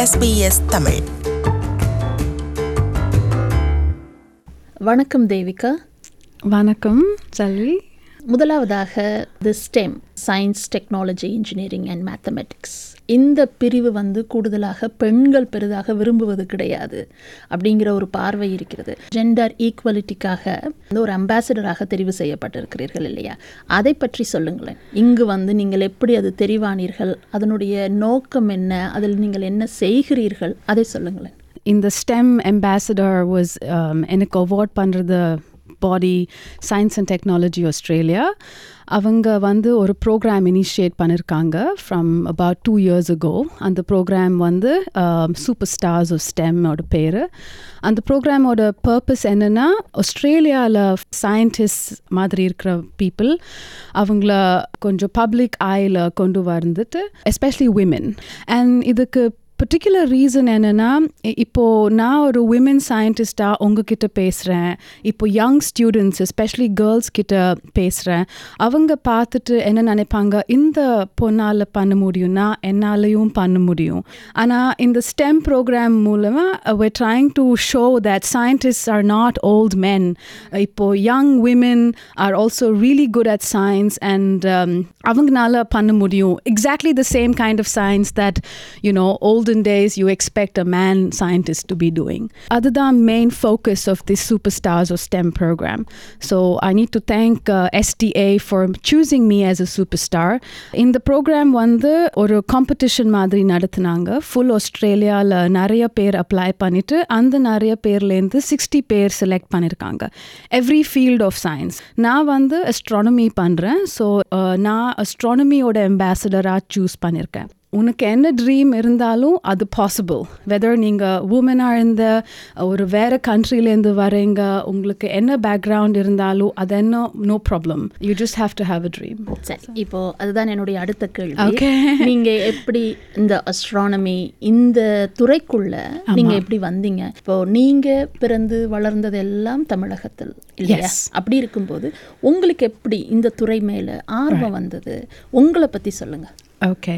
SBS Tamil வணக்கம் தேவிகா வணக்கம் செல்வி முதலாவதாக the STEM science technology engineering and mathematics இந்த பிரிவு வந்து கூடுதலாக பெண்கள் பெரிதாக விரும்புவது கிடையாது அப்படிங்கிற ஒரு பார்வை இருக்கிறது ஜெண்டர் ஈக்குவலிட்டிக்காக வந்து ஒரு அம்பாசிடராக தெரிவு செய்யப்பட்டிருக்கிறீர்கள் இல்லையா அதை பற்றி சொல்லுங்களேன் இங்கு வந்து நீங்கள் எப்படி அது தெரிவானீர்கள் அதனுடைய நோக்கம் என்ன அதில் நீங்கள் என்ன செய்கிறீர்கள் அதை சொல்லுங்களேன் இந்த ஸ்டெம் அம்பாசடர் வாஸ் எனக்கு அவார்ட் பண்ணுறது body science and technology Australia அவங்க வந்து ஒரு ப்ரோக்ராம் இனிஷியேட் பண்ணியிருக்காங்க from about two years ago அந்த ப்ரோக்ராம் வந்து சூப்பர் ஸ்டார்ஸ் ஆஃப் ஸ்டெம்மோட பேர் அந்த ப்ரோக்ராமோட பர்பஸ் என்னென்னா ஆஸ்திரேலியாவில் சயின்டிஸ்ட் மாதிரி இருக்கிற பீப்புள் அவங்கள கொஞ்சம் பப்ளிக் ஐயில் கொண்டு வந்துட்டு எஸ்பெஷலி விமென் அண்ட் இதுக்கு பர்டிகுலர் ரீசன் என்னென்னா இப்போது நான் ஒரு விமன் சயின்டிஸ்டாக உங்ககிட்ட பேசுகிறேன் இப்போ யங் ஸ்டூடெண்ட்ஸ் எஸ்பெஷலி கேர்ள்ஸ் கிட்ட பேசுகிறேன் அவங்க பார்த்துட்டு என்ன நினைப்பாங்க இந்த பொண்ணால் பண்ண முடியும்னா என்னாலையும் பண்ண முடியும் ஆனால் இந்த ஸ்டெம் ப்ரோக்ராம் மூலமாக we're trying to show that scientists are not old men இப்போ young women are also really good at science and அவங்கனால பண்ண முடியும் exactly the same kind of science that you know olden days you expect a man scientist to be doing. Other than main focus of this Superstars or STEM program. So I need to thank uh, STA for choosing me as a superstar. In the program வந்து ஒரு competition மாதிரி நடத்துனாங்க full ஆஸ்திரேலியாவில் நிறைய பேர் apply பண்ணிட்டு அந்த நிறைய பேர்லேருந்து சிக்ஸ்டி பேர் செலக்ட் பண்ணியிருக்காங்க எவ்ரி ஃபீல்ட் ஆஃப் சயின்ஸ் நான் வந்து அஸ்ட்ரானமி பண்ணுறேன் ஸோ நான் அஸ்ட்ரானமியோட அம்பாசடராக சூஸ் பண்ணியிருக்கேன் உனக்கு என்ன ட்ரீம் இருந்தாலும் அது பாசிபிள் வெதர் நீங்கள் உமனாக இருந்த ஒரு வேறு கண்ட்ரிலேருந்து வரீங்க உங்களுக்கு என்ன பேக்ரவுண்ட் இருந்தாலும் அது என்ன no problem you just have to have a dream சரி இப்போ அதுதான் என்னுடைய அடுத்த கேள்வி Okay. நீங்க எப்படி இந்த அஸ்ட்ரானமி இந்த துறைக்குள்ள நீங்க எப்படி வந்தீங்க இப்போ நீங்க பிறந்து வளர்ந்தது எல்லாம் தமிழகத்தில் இல்லையா Yes. அப்படி இருக்கும்போது உங்களுக்கு எப்படி இந்த துறை மேல ஆர்வம் வந்தது உங்களை பத்தி சொல்லுங்க ஓகே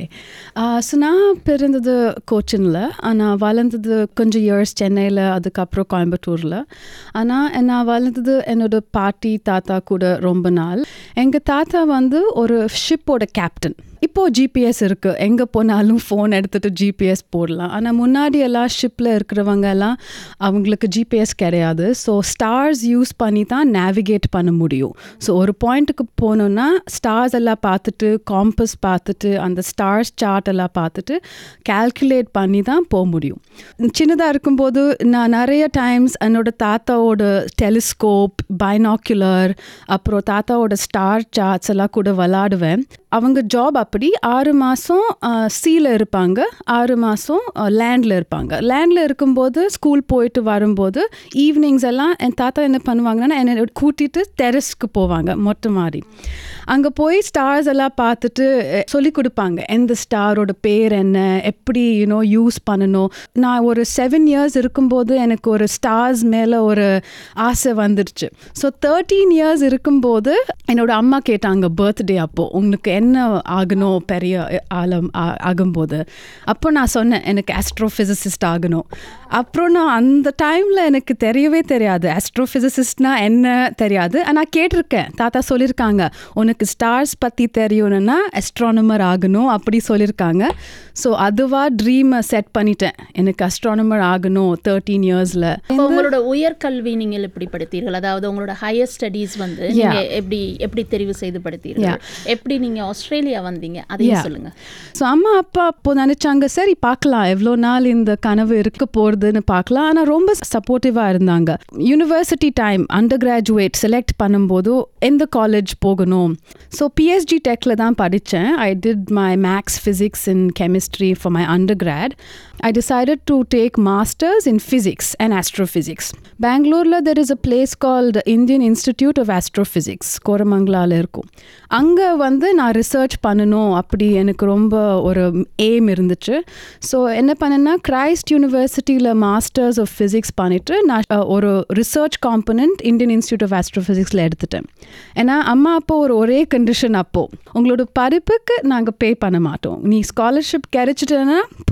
ஸோ நான் பிறந்தது கோச்சினில் ஆனால் வளர்ந்தது கொஞ்சம் இயர்ஸ் சென்னையில் அதுக்கப்புறம் கோயம்புத்தூரில் ஆனால் நான் வளர்ந்தது என்னோட பாட்டி தாத்தா கூட ரொம்ப நாள் எங்கள் தாத்தா வந்து ஒரு ஷிப்போட கேப்டன் இப்போது ஜிபிஎஸ் இருக்குது எங்கே போனாலும் ஃபோன் எடுத்துகிட்டு ஜிபிஎஸ் போடலாம் ஆனால் முன்னாடி எல்லாம் ஷிப்பில் இருக்கிறவங்க எல்லாம் அவங்களுக்கு ஜிபிஎஸ் கிடையாது ஸோ ஸ்டார்ஸ் யூஸ் பண்ணி தான் நேவிகேட் பண்ண முடியும் ஸோ ஒரு பாயிண்ட்டுக்கு போனோன்னா ஸ்டார்ஸ் எல்லாம் பார்த்துட்டு காம்பஸ் பார்த்துட்டு அந்த ஸ்டார்ஸ் சார்ட் எல்லாம் பார்த்துட்டு கால்குலேட் பண்ணி தான் போக முடியும் சின்னதாக இருக்கும்போது நான் நிறைய டைம்ஸ் என்னோட தாத்தாவோட டெலிஸ்கோப் பைனாக்குலர் அப்புறம் தாத்தாவோட ஸ்டார் சார்ட்ஸ் எல்லாம் கூட விளாடுவேன் அவங்க ஜாப் அப்படி ஆறு மாதம் சீல இருப்பாங்க ஆறு மாதம் லேண்டில் இருப்பாங்க லேண்டில் இருக்கும்போது ஸ்கூல் போயிட்டு வரும்போது ஈவினிங்ஸ் எல்லாம் என் தாத்தா என்ன பண்ணுவாங்கன்னா என்னை கூட்டிட்டு டெரஸ்க்கு போவாங்க மொட்டை மாடி அங்கே போய் ஸ்டார்ஸ் எல்லாம் பார்த்துட்டு சொல்லி கொடுப்பாங்க எந்த ஸ்டாரோட பேர் என்ன எப்படி யூனோ யூஸ் பண்ணணும் நான் ஒரு செவன் இயர்ஸ் இருக்கும்போது எனக்கு ஒரு ஸ்டார்ஸ் மேலே ஒரு ஆசை வந்துடுச்சு ஸோ தேர்ட்டீன் இயர்ஸ் இருக்கும்போது என்னோட அம்மா கேட்டாங்க பர்த்டே அப்போது உங்களுக்கு என்ன ஆகணும் பெரிய ஆலம் ஆ- ஆகும்போது அப்போ நான் சொன்னேன் எனக்கு ஆஸ்ட்ரோஃபிசிசிஸ்ட் ஆகணும் அப்புறம் நான் அந்த டைமில் எனக்கு தெரியவே தெரியாது ஆஸ்ட்ரோஃபிசிசிஸ்ட்னா என்ன தெரியாது ஆனால் கேட்டிருக்கேன் தாத்தா சொல்லியிருக்காங்க உனக்கு ஸ்டார்ஸ் பற்றி தெரியணும்னா அஸ்ட்ரானமர் ஆகணும் அப்படி சொல்லியிருக்காங்க ஸோ அதுவாக ட்ரீமை செட் பண்ணிட்டேன் எனக்கு அஸ்ட்ரானமர் ஆகணும் தேர்ட்டீன் இயர்ஸில் இப்போ உங்களோட உயர்கல்வி நீங்கள் எப்படி படித்தீர்கள் அதாவது உங்களோட ஹையர் ஸ்டடீஸ் வந்து நீங்க எப்படி எப்படி தெரிவு செய்து படித்தீர்கள் எப்படி நீங்க ஆஸ்திரேலியா வந்தீங்க அதையும் சொல்லுங்க ஸோ அம்மா அப்பா அப்போ நினச்சாங்க சரி பார்க்கலாம் எவ்வளோ நாள் இந்த கனவு இருக்க போகிறதுன்னு பார்க்கலாம் ஆனால் ரொம்ப சப்போர்ட்டிவாக இருந்தாங்க university time undergraduate select பண்ணும்போது எந்த காலேஜ் போகணும் ஸோ பிஎஸ்ஜி டெக்கில் தான் படித்தேன் I did my maths physics in chemistry for my undergrad I decided to take masters in physics and astrophysics பெங்களூரில் there is a place called Indian Institute of Astrophysics கோரமங்கலாவில் இருக்கும் அங்கே வந்து நான் ரிசர்ச் பண்ணணும் அப்படி எனக்கு ரொம்ப ஒரு எய்ம் இருந்துச்சு ஸோ என்ன பண்ணேன்னா கிரைஸ்ட் யூனிவர்சிட்டியில் மாஸ்டர்ஸ் ஆஃப் ஃபிசிக்ஸ் பண்ணிவிட்டு நான் அஹ், ஒரு research component Indian Institute of ஆஸ்ட்ரோஃபிசிக்ஸில் எடுத்துட்டேன் ஏன்னா அம்மா அப்போ ஒரு ஒரே கண்டிஷன் அப்போது உங்களோட படிப்புக்கு நாங்கள் பே பண்ண மாட்டோம் நீ ஸ்காலர்ஷிப் கிடைச்சிட்டேன்னா போ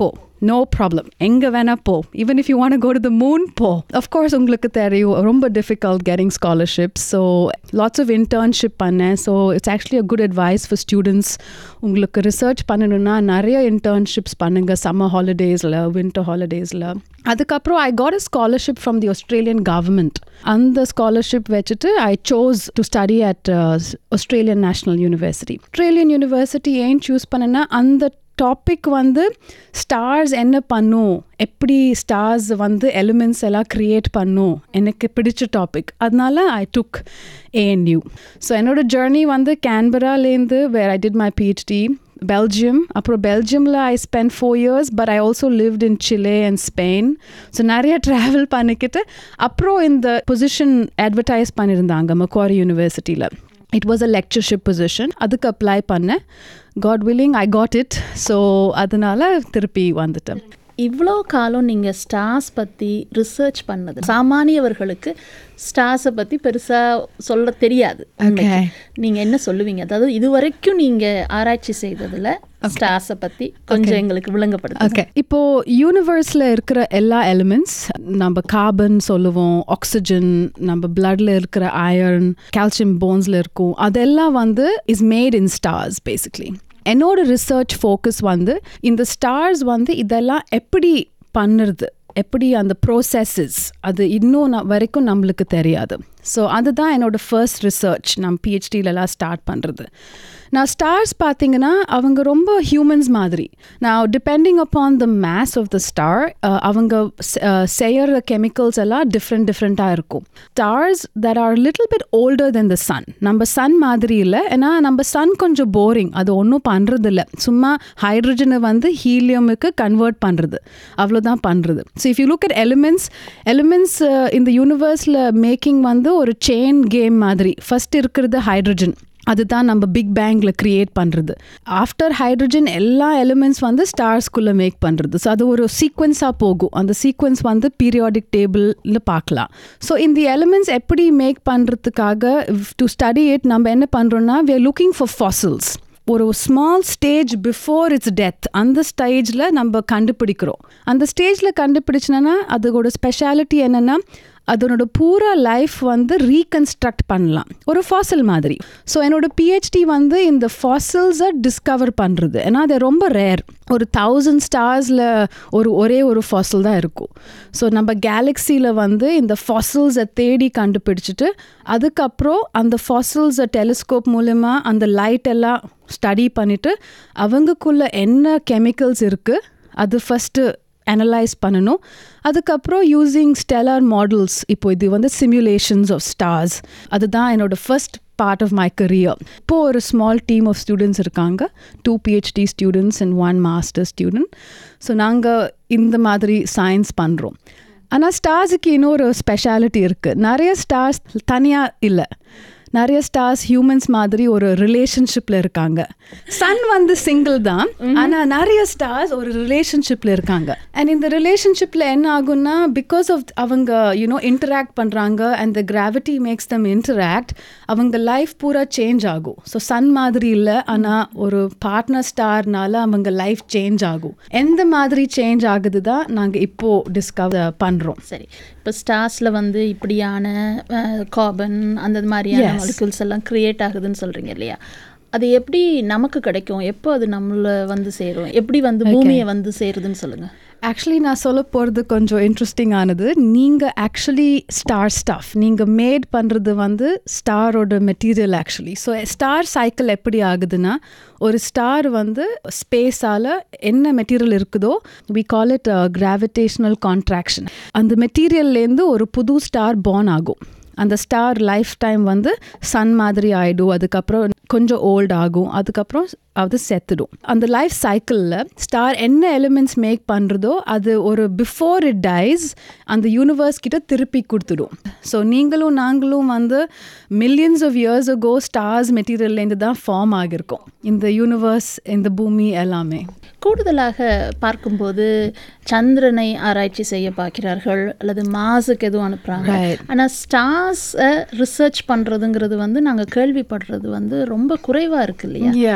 நோ ப்ராப்ளம் எங்கே வேணால் போ even if you want go to the moon போ அஃப்கோர்ஸ் உங்களுக்கு தெரியும் ரொம்ப difficult getting scholarship so lots of internship பண்ணேன் so it's actually a good advice for students உங்களுக்கு ரிசர்ச் பண்ணணும்னா நிறைய இன்டர்ன்ஷிப்ஸ் பண்ணுங்கள் சம்மர் ஹாலிடேஸில் வின்டர் ஹாலிடேஸில் அதுக்கப்புறம் I got a scholarship from the Australian government அந்த ஸ்காலர்ஷிப் வச்சுட்டு I chose to study at Australian National University Australian University ஏன் சூஸ் பண்ணேன்னா அந்த டாபிக் வந்து ஸ்டார்ஸ் என்ன பண்ணும் எப்படி ஸ்டார்ஸ் வந்து எலிமெண்ட்ஸ் எல்லாம் க்ரியேட் பண்ணும் எனக்கு பிடிச்ச டாபிக் அதனால ஐ டுக் ஏஎன்யூ ஸோ என்னோட ஜேர்னி வந்து கேன்பராலேருந்து where I did my PhD Belgium அப்புறம் பெல்ஜியமில் I spend four years but I also lived in Chile and Spain so நிறைய ட்ராவல் பண்ணிக்கிட்டு அப்புறம் இந்த பொசிஷன் அட்வர்டைஸ் பண்ணியிருந்தாங்க மக்வாரி யூனிவர்சிட்டியில் it was a lectureship position அதுக்கு அப்ளை பண்ணேன் got willing I got it so அதனால திருப்பி வந்துட்டேன் இவ்வளோ காலம் நீங்கள் ஸ்டார்ஸ் பற்றி ரிசர்ச் பண்ணது சாமானியவர்களுக்கு ஸ்டார்ஸை பற்றி பெருசாக சொல்ல தெரியாது நீங்கள் என்ன சொல்லுவீங்க அதாவது இது வரைக்கும் நீங்கள் ஆராய்ச்சி செய்ததில் ஸ்டார்ஸை பற்றி கொஞ்சம் எங்களுக்கு விளங்கப்படுது ஓகே இப்போ யூனிவர்ஸில் இருக்கிற எல்லா எலிமெண்ட்ஸ் நம்ம கார்பன் சொல்லுவோம் ஆக்சிஜன் நம்ம பிளட்ல இருக்கிற அயர்ன் கால்சியம் போன்ஸில் இருக்கும் அதெல்லாம் வந்து is made in stars basically என்னோட ரிசர்ச் ஃபோக்கஸ் வந்து இந்த ஸ்டார்ஸ் வந்து இதெல்லாம் எப்படி பண்ணுறது எப்படி அந்த ப்ரோசஸஸ் அது இன்னும் ந- வரைக்கும் நம்மளுக்கு தெரியாது ஸோ அதுதான் என்னோட ஃபர்ஸ்ட் ரிசர்ச் நான் பிஹெச்டிலலாம் ஸ்டார்ட் பண்ணுறது நான் ஸ்டார்ஸ் பார்த்தீங்கன்னா அவங்க ரொம்ப ஹியூமன்ஸ் மாதிரி நான் depending upon the mass of the star அவங்க செய்கிற கெமிக்கல்ஸ் எல்லாம் டிஃப்ரெண்ட் டிஃப்ரெண்ட்டாக இருக்கும் stars that are little bit older then the sun நம்ம சன் மாதிரி இல்லை ஏன்னா நம்ம சன் கொஞ்சம் போரிங் அது ஒன்றும் பண்ணுறது இல்லை சும்மா ஹைட்ரஜனை வந்து ஹீலியமுக்கு கன்வெர்ட் பண்ணுறது அவ்வளோதான் பண்ணுறது so if you look at elements elements இந்த யூனிவர்ஸில் மேக்கிங் வந்து ஒரு செயின் கேம் மாதிரி ஃபர்ஸ்ட் இருக்கிறது ஹைட்ரஜன் அதுதான் நம்ம பிக் பேங்கில் க்ரியேட் பண்ணுறது ஆஃப்டர் ஹைட்ரஜன் எல்லா எலிமெண்ட்ஸ் வந்து ஸ்டார்ஸ்குள்ளே மேக் பண்ணுறது ஸோ அது ஒரு சீக்வன்ஸாக போகும் அந்த சீக்வன்ஸ் வந்து பீரியாடிக் டேபிளில் பார்க்கலாம் ஸோ இந்த எலிமெண்ட்ஸ் எப்படி மேக் பண்ணுறதுக்காக டு ஸ்டடி இட் நம்ம என்ன பண்ணுறோன்னா we are looking for fossils ஒரு small stage before its death அந்த ஸ்டேஜில் நம்ம கண்டுபிடிக்கிறோம் அந்த ஸ்டேஜில் கண்டுபிடிச்சினா அதோட ஸ்பெஷாலிட்டி என்னென்னா அதனோட பூரா லைஃப் வந்து ரீகன்ஸ்ட்ரக்ட் பண்ணலாம் ஒரு ஃபாசில் மாதிரி ஸோ என்னோட பிஹெச்டி வந்து இந்த ஃபாசில்ஸை டிஸ்கவர் பண்ணுறது ஏன்னா அது ரொம்ப ரேர் ஒரு தௌசண்ட் ஸ்டார்ஸில் ஒரு ஒரே ஒரு ஃபாசில் தான் இருக்கும் ஸோ நம்ம கேலக்ஸியில் வந்து இந்த ஃபாசில்ஸை தேடி கண்டுபிடிச்சிட்டு அதுக்கப்புறம் அந்த ஃபாசில்ஸை டெலிஸ்கோப் மூலமா அந்த லைட் எல்லாம் ஸ்டடி பண்ணிவிட்டு அவங்கக்குள்ள என்ன கெமிக்கல்ஸ் இருக்குது அது ஃபஸ்ட்டு அனலைஸ் பண்ணணும் அதுக்கப்புறம் யூஸிங் ஸ்டெலர் மாடல்ஸ் இப்போ இது வந்து சிமுலேஷன்ஸ் ஆஃப் ஸ்டார்ஸ் அதுதான் என்னோட first part of my career இப்போ ஒரு ஸ்மால் டீம் ஆஃப் ஸ்டூடெண்ட்ஸ் இருக்காங்க two PhD students and one master student so நாங்கள் இந்த மாதிரி சயின்ஸ் பண்ணுறோம் ஆனால் ஸ்டார்ஸுக்கு இன்னொரு ஸ்பெஷாலிட்டி இருக்குது நிறைய ஸ்டார்ஸ் தனியாக இல்லை நிறைய ஸ்டார்ஸ் ஹியூமன்ஸ் மாதிரி ஒரு ரிலேஷன்ஷிப்பில் இருக்காங்க சன் வந்து சிங்கிள் தான் ஆனால் நிறைய ஸ்டார்ஸ் ஒரு ரிலேஷன்ஷிப்பில் இருக்காங்க அண்ட் இந்த ரிலேஷன்ஷிப்பில் என்ன ஆகும்னா பிகாஸ் ஆஃப் அவங்க யூனோ இன்டராக்ட் பண்ணுறாங்க and the gravity makes them interact அவங்க லைஃப் பூரா சேஞ்ச் ஆகும் ஸோ சன் மாதிரி இல்லை ஆனால் ஒரு பார்ட்னர் ஸ்டார்னால அவங்க லைஃப் சேஞ்ச் ஆகும் எந்த மாதிரி சேஞ்ச் ஆகுது தான் நாங்கள் இப்போது டிஸ்கவர் பண்ணுறோம் சரி இப்போ ஸ்டார்ஸில் வந்து இப்படியான கார்பன் அந்த மாதிரியான Yes. மாலிகுல்ஸ் எல்லாம் கிரியேட் ஆகுதுன்னு சொல்கிறீங்க இல்லையா அது எப்படி நமக்கு கிடைக்கும் எப்போ அது நம்மள வந்து சேரும் எப்படி வந்து பூமியை வந்து சேருதுன்னு சொல்லுங்கள் ஆக்சுவலி நான் சொல்ல போகிறது கொஞ்சம் இன்ட்ரெஸ்டிங் ஆனது நீங்கள் ஆக்சுவலி ஸ்டார் ஸ்டஃப் நீங்கள் மேட் பண்ணுறது வந்து ஸ்டாரோட material actually so star cycle எப்படி ஆகுதுன்னா ஒரு ஸ்டார் வந்து ஸ்பேஸால் என்ன மெட்டீரியல் இருக்குதோ we call it gravitational contraction அந்த மெட்டீரியல்லேருந்து ஒரு புது ஸ்டார் பார்ன் ஆகும் அந்த ஸ்டார் லைஃப் டைம் வந்து சன் மாதிரி ஆகிடும் அதுக்கப்புறம் கொஞ்சம் ஓல்ட் ஆகும் அதுக்கப்புறம் அது செத்துடும் அந்த லைஃப் சைக்கிளில் ஸ்டார் என்ன எலிமெண்ட்ஸ் மேக் பண்ணுறதோ அது ஒரு பிஃபோர் இட் டைஸ் அந்த யூனிவர்ஸ் கிட்ட திருப்பி கொடுத்துடும் ஸோ நீங்களும் நாங்களும் வந்து millions of years ago stars மெட்டீரியல்லேருந்து தான் ஃபார்ம் ஆகியிருக்கோம் இந்த யூனிவர்ஸ் இந்த பூமி எல்லாமே கூடுதலாக பார்க்கும்போது சந்திரனை ஆராய்ச்சி செய்ய பார்க்கிறார்கள் அல்லது மாசுக்கு எதுவும் அனுப்புகிறாங்க Right. ஆனால் ஸ்டார்ஸை ரிசர்ச் பண்ணுறதுங்கிறது வந்து நாங்கள் கேள்விப்படுறது வந்து ரொம்ப குறைவாக இருக்கு இல்லையா Yeah. ஆ,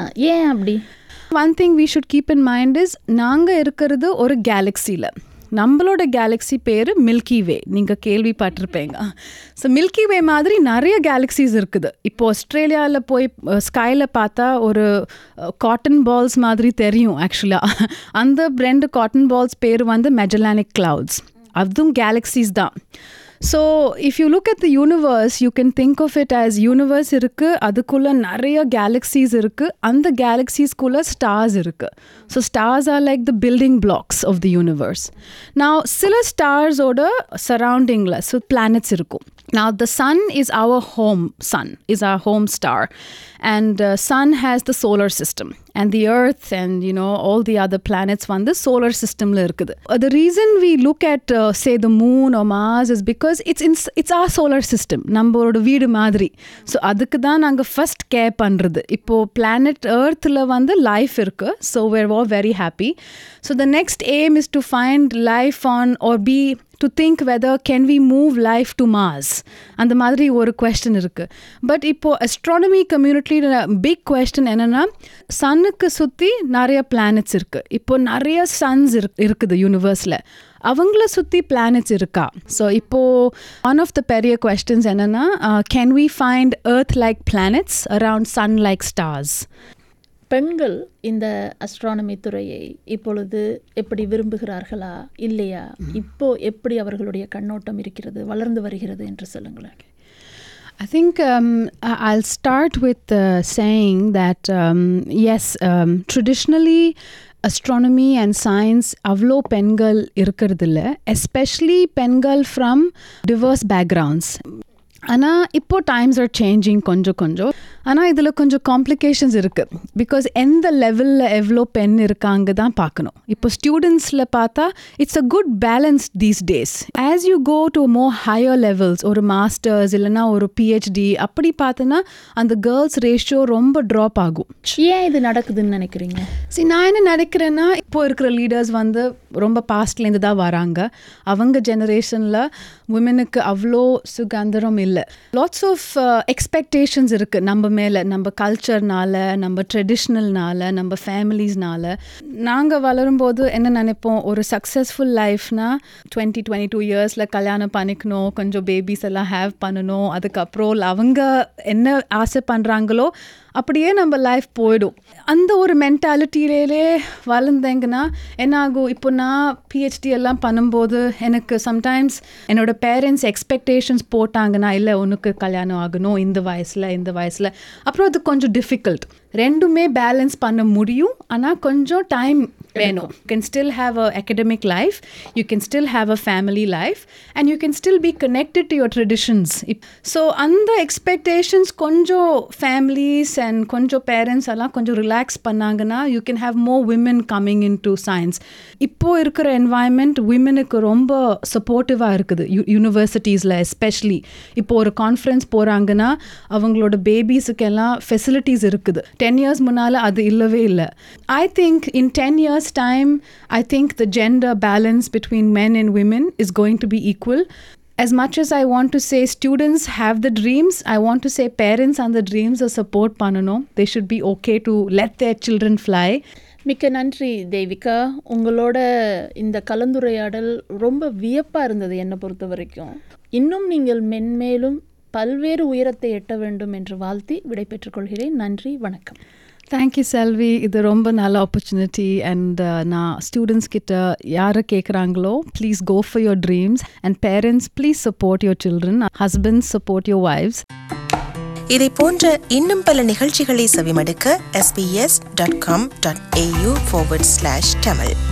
ஏன் அப்படி one thing we should keep in mind is நாங்கள் இருக்கிறது ஒரு கேலக்ஸியில் நம்மளோட கேலக்ஸி பேர் மில்கி வே நீங்கள் கேள்விப்பட்டிருப்பீங்க ஸோ மில்கி வே மாதிரி நிறைய கேலக்ஸிஸ் இருக்குது இப்போ ஆஸ்திரேலியாவில் போய் ஸ்கையில் பார்த்தா ஒரு காட்டன் பால்ஸ் மாதிரி தெரியும் ஆக்சுவலாக அந்த ரெண்டு காட்டன் பால்ஸ் பேர் வந்து மெஜலானிக் கிளவுட்ஸ் அதுவும் கேலக்ஸிஸ் தான் so if you look at the universe you can think of it as universe இருக்குது அதுக்குள்ளே நிறைய கேலக்ஸிஸ் இருக்குது அந்த கேலக்ஸிஸ்குள்ளே ஸ்டார்ஸ் இருக்குது so stars are like the building blocks of the universe நான் சில ஸ்டார்ஸோட சரௌண்டிங்கில் ஸோ பிளானட்ஸ் இருக்கும் Now, the sun is our home sun, is our home star. And uh, sun has the solar system. And the earth and, you know, all the other planets on the solar system. இருக்குது. Uh, the reason we look at, uh, say, the moon or Mars is because it's, in, it's our solar system. நம்மளோட வீடு மாதிரி so அதுக்கு தான் நாங்கள் first care பண்ணுறது இப்போது planet ஏர்த்தில் வந்து லைஃப் இருக்குது so where are very happy so the next aim is to find life on or be to think whether can we move life to Mars அந்த மாதிரி ஒரு கொஸ்டின் இருக்குது பட் இப்போது astronomy கம்யூனிட்டியில் பிக் கொஸ்டின் என்னென்னா சன்னுக்கு சுற்றி நிறைய பிளானட்ஸ் இருக்குது இப்போ நிறைய சன்ஸ் இருக்கு இருக்குது யூனிவர்ஸில் அவங்கள சுற்றி பிளானட்ஸ் இருக்கா ஸோ இப்போது ஒன் ஆஃப் த பெரிய கொஸ்டின்ஸ் என்னென்னா can we find earth like planets around sun like stars பெண்கள் இந்த அஸ்ட்ரானமி துறையை இப்பொழுது எப்படி விரும்புகிறார்களா இல்லையா இப்போ எப்படி அவர்களுடைய கண்ணோட்டம் இருக்கிறது வளர்ந்து வருகிறது என்று சொல்லுங்களேன் I think um, I'll start with uh, saying that um, yes, um, traditionally astronomy and science அவ்வளோ பெண்கள் இருக்கிறதில்ல எஸ்பெஷலி பெண்கள் ஃப்ரம் டிவர்ஸ் பேக்ரவுண்ட்ஸ் ஆனால் இப்போ டைம்ஸ் ஆர் சேஞ்சிங் கொஞ்சம் கொஞ்சம் ஆனால் இதில் கொஞ்சம் காம்ப்ளிகேஷன்ஸ் இருக்குது பிகாஸ் எந்த லெவலில் எவ்வளோ பெண் இருக்காங்க தான் பார்க்கணும் இப்போ ஸ்டூடெண்ட்ஸில் பார்த்தா it's a good balance these days as you go to more higher levels ஒரு மாஸ்டர்ஸ் இல்லைனா ஒரு பிஹெச்டி அப்படி பார்த்தோன்னா அந்த கேர்ள்ஸ் ரேஷியோ ரொம்ப ட்ராப் ஆகும் ஏன் இது நடக்குதுன்னு நினைக்கிறீங்க சரி நான் என்ன நினைக்கிறேன்னா இப்போ இருக்கிற லீடர்ஸ் வந்து ரொம்ப பாஸ்ட்லேருந்து தான் வராங்க அவங்க ஜெனரேஷனில் உமனுக்கு அவ்வளோ சுகந்திரம் இல்லை லாட்ஸ் ஆஃப் எக்ஸ்பெக்டேஷன்ஸ் இருக்குது நம்ம மேலே நம்ம கல்ச்சர்னால நம்ம ட்ரெடிஷ்னல்னால நம்ம ஃபேமிலிஸ்னால நாங்கள் வளரும்போது என்ன நினைப்போம் ஒரு சக்ஸஸ்ஃபுல் லைஃப்னா டுவெண்ட்டி டுவெண்ட்டி டூ இயர்ஸில் கல்யாணம் பண்ணிக்கணும் கொஞ்சம் பேபிஸ் எல்லாம் ஹேவ் பண்ணணும் அதுக்கப்புறம் அவங்க என்ன ஆசை பண்ணுறாங்களோ அப்படியே நம்ம லைஃப் போயிடும் அந்த ஒரு மென்டாலிட்டியிலே வளர்ந்தேங்கன்னா என்ன ஆகும் இப்போ நான் பிஹெச்டி எல்லாம் பண்ணும்போது எனக்கு சம்டைம்ஸ் என்னோட பேரண்ட்ஸ் எக்ஸ்பெக்டேஷன்ஸ் போட்டாங்கன்னா இல்லை உனக்கு கல்யாணம் ஆகணும் இந்த வயசில் இந்த வயசில் அப்புறம் அது கொஞ்சம் டிஃபிகல்ட் ரெண்டுமே பேலன்ஸ் பண்ண முடியும் ஆனால் கொஞ்சம் டைம் வேணும் can still have a academic life you can still have a family life and you can still be connected to your traditions so அந்த எக்ஸ்பெக்டேஷன்ஸ் கொஞ்சம் ஃபேமிலிஸ் அண்ட் கொஞ்சம் பேரண்ட்ஸ் எல்லாம் கொஞ்சம் ரிலாக்ஸ் பண்ணாங்கன்னா you can have more women coming in to science இப்போது இருக்கிற environment விமனுக்கு ரொம்ப சப்போர்ட்டிவாக இருக்குது யூ யூனிவர்சிட்டிஸில் எஸ்பெஷலி இப்போ ஒரு கான்ஃபரன்ஸ் போகிறாங்கன்னா அவங்களோட பேபிஸுக்கெல்லாம் ஃபெசிலிட்டிஸ் இருக்குது டென் இயர்ஸ் முன்னால் அது இல்லவே இல்லை I think in ten years time I think the gender balance between men and women is going to be equal as much as I want to say students have the dreams, I want to say parents and the dreams are support பண்ணணும் they should be okay to let their children fly. மிக்க நன்றி தேவிகா உங்களோட இந்த கலந்துரையாடல் ரொம்ப வியப்பாக இருந்தது என்னை பொறுத்த வரைக்கும் இன்னும் நீங்கள் மென்மேலும் பல்வேறு உயரத்தை எட்ட வேண்டும் என்று வாழ்த்தி விடைபெற்றுக் கொள்கிறேன் நன்றி வணக்கம் தேங்க்யூ செல்வி இது ரொம்ப நல்ல ஆப்பர்ச்சுனிட்டி அண்ட் நான் ஸ்டூடெண்ட்ஸ் கிட்ட யாரை கேட்குறாங்களோ please go for your dreams and parents please support your children husbands support your wives இதை போன்ற இன்னும் பல நிகழ்ச்சிகளை செவிமடுக்க sbs.com.au forward slash tamil